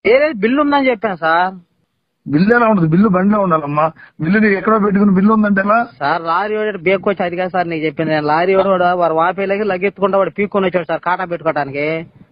ఏదైతే బిల్లు ఉందని చెప్పాను సార్ బిల్లు ఎలా ఉంటుంది బిల్లు బండిలో ఉండాలమ్మా బిల్లు నీకు ఎక్కడో పెట్టుకుని బిల్లు ఉందంటే ఎలా సార్ లారీ వాడు బేక్ వచ్చి అది కాదు సార్ నీకు చెప్పింది నేను లారీ వాడు కూడా వాడు వాపేలకి లగెత్తుకుంటా వాడు పీక్కొని వచ్చాడు సార్ కాటా పెట్టుకోవడానికి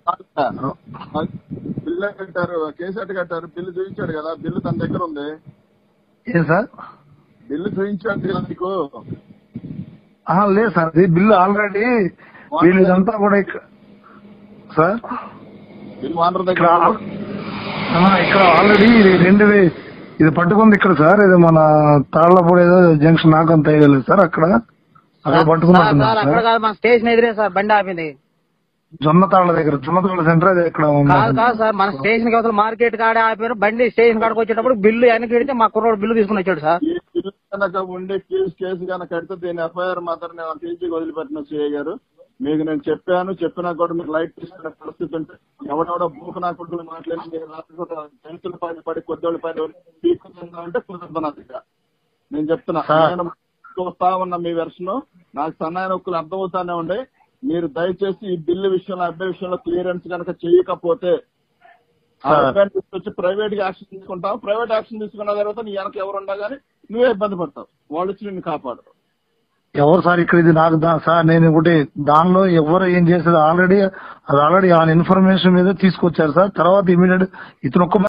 బిల్లు కట్టారు కేసు ఎట్ట కట్టారు బిల్లు చూపించాడు కదా బిల్లు తన దగ్గర ఉంది ఏం సార్ బిల్లు చూపించాడు కదా నీకు ఆహా, లేదు సార్ ఇది బిల్లు ఆల్రెడీ వీళ్ళు ఇదంతా కూడా ఇక్కడ సార్ బిల్లు ఓనర్ ఇక్కడ దగ్గర ఆల్- ఆ, ఇక్కడ ఆల్రెడీ ఇది రెండు వే- ఇది పట్టుకుంది ఇక్కడ సార్ ఇది మన తాళ్లపూడి ఏదో జంక్షన్ నాకు అంత వేయలేదు సార్ అక్కడ అక్కడ సార్, పట్టుకున్నట్టున్నారు సార్, అక్కడ సార్ కాదు మన స్టేషన్ ఎదురే సార్ బండి ఆపింది జొన్న తాళ్ల దగ్గర జొన్న తాళ్ల సెంటర్ అది ఇక్కడ ఉంది. కాదు కాదు సార్ మన స్టేషన్ కి అవతల మార్కెట్ కాడే ఆపారు బండి స్టేషన్ కాడికి వచ్చేటప్పుడు బిల్లు వెనక్కి పెడితే మా కుర్రోడు బిల్లు తీసుకుని వచ్చాడు సార్ ఈ బిల్లు కనుక ఉండే కేసు కేసు కనుక కడితే దీని ఎఫ్ఐఆర్ మాత్రం నేను కేజీకి వదిలిపెట్టిన సిఐ గారు మీకు నేను చెప్పాను చెప్పినా కూడా మీరు లైట్ తీసుకునే పరిస్థితి ఉంటే ఎవడెవడో భూకనా కొడుకులు మాట్లాడి మీరు రాత్రి కూడా టెన్తుల పైన పడి కొద్దిోళ్ళ పైన పీక్కుందా అంటే కుదరదు నా దగ్గర నేను చెప్తున్నా సార్. నేను చూస్తా ఉన్న మీ వెర్షన్ నాకు సన్నాయి నొక్కులు అర్థమవుతానే ఉండే మీరు దయచేసి ఈ బిల్లు విషయంలో అబ్బాయి విషయంలో క్లియరెన్స్ కనుక చేయకపోతే ఆ సార్. అబ్బాయిని తీసుకొచ్చి ప్రైవేట్ గా యాక్షన్ తీసుకుంటావు ప్రైవేట్ యాక్షన్ తీసుకున్న తర్వాత నీ వెనక ఎవరు ఉండగా కానీ నువ్వే ఇబ్బంది పడతావు వాళ్ళు వచ్చి నిన్ను కాపాడరు ఎవరు సార్ ఇక్కడ ఇది నాకు దా- సార్ నేను ఒకటి దానిలో ఎవరు ఏం చేసేది ఆల్రెడీ అది ఆల్రెడీ ఆ ఇన్ఫర్మేషన్ మీద తీసుకొచ్చారు సార్ తర్వాత ఇమీడియట్ ఇతను ఒక్క